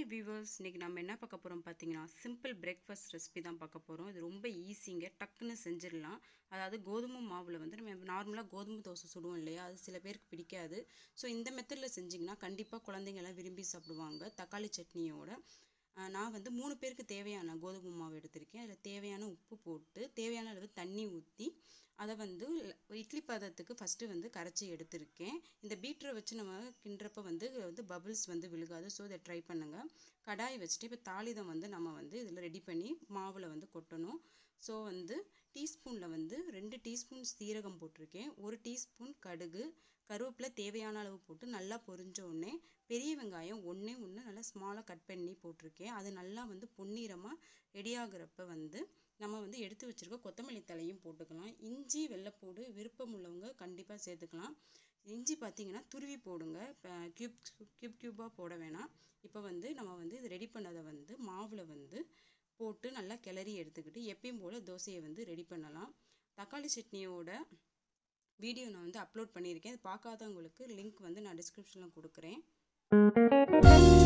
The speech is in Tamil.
வியூவர்ஸ் இன்றைக்கி நம்ம என்ன பார்க்க போகிறோம் பார்த்தீங்கன்னா சிம்பிள் பிரேக்ஃபாஸ்ட் ரெசிபி தான் பார்க்க போகிறோம் இது ரொம்ப ஈஸிங்க டக்குன்னு செஞ்சிடலாம் அதாவது கோதுமை மாவில் வந்து நம்ம நார்மலாக கோதுமை தோசை சுடுவோம் இல்லையா அது சில பேருக்கு பிடிக்காது ஸோ இந்த மெத்தடில் செஞ்சிங்கன்னா கண்டிப்பாக குழந்தைங்க எல்லாம் விரும்பி சாப்பிடுவாங்க தக்காளி சட்னியோட ஆஹ் நான் வந்து மூணு பேருக்கு தேவையான கோதுமை மாவு எடுத்திருக்கேன் அதில் தேவையான உப்பு போட்டு தேவையான அளவு தண்ணி ஊற்றி அதை வந்து இட்லி பதத்துக்கு ஃபஸ்ட்டு வந்து கரைச்சி எடுத்திருக்கேன் இந்த பீட்டரை வச்சு நம்ம கிண்டுறப்ப வந்து வந்து பபிள்ஸ் வந்து விழுகாது ஸோ இதை ட்ரை பண்ணுங்கள் கடாய் வச்சுட்டு இப்போ தாளிதம் வந்து நம்ம வந்து இதில் ரெடி பண்ணி மாவில் வந்து கொட்டணும் ஸோ வந்து டீஸ்பூனில் வந்து ரெண்டு டீஸ்பூன் சீரகம் போட்டிருக்கேன் ஒரு டீஸ்பூன் கடுகு கருவேப்பிலை தேவையான அளவு போட்டு நல்லா பொரிஞ்ச உடனே பெரிய வெங்காயம் ஒன்றே ஒன்று நல்லா ஸ்மாலாக கட் பண்ணி போட்டிருக்கேன் அது நல்லா வந்து பொன்னிறமாக ரெடி ஆகுறப்ப வந்து நம்ம வந்து எடுத்து வச்சுருக்க கொத்தமல்லி தலையும் போட்டுக்கலாம் இஞ்சி வெள்ளைப்பூடு விருப்பம் உள்ளவங்க கண்டிப்பாக சேர்த்துக்கலாம் இஞ்சி பார்த்தீங்கன்னா துருவி போடுங்க க்யூப் க்யூப் க்யூப்பாக போட வேணாம் இப்போ வந்து நம்ம வந்து இது ரெடி பண்ணதை வந்து மாவில் வந்து போட்டு நல்லா கிளறி எடுத்துக்கிட்டு எப்பயும் போல் தோசையை வந்து ரெடி பண்ணலாம் தக்காளி சட்னியோட வீடியோ நான் வந்து அப்லோட் பண்ணியிருக்கேன் அது பார்க்காதவங்களுக்கு லிங்க் வந்து நான் டிஸ்கிரிப்ஷனில் கொடுக்குறேன்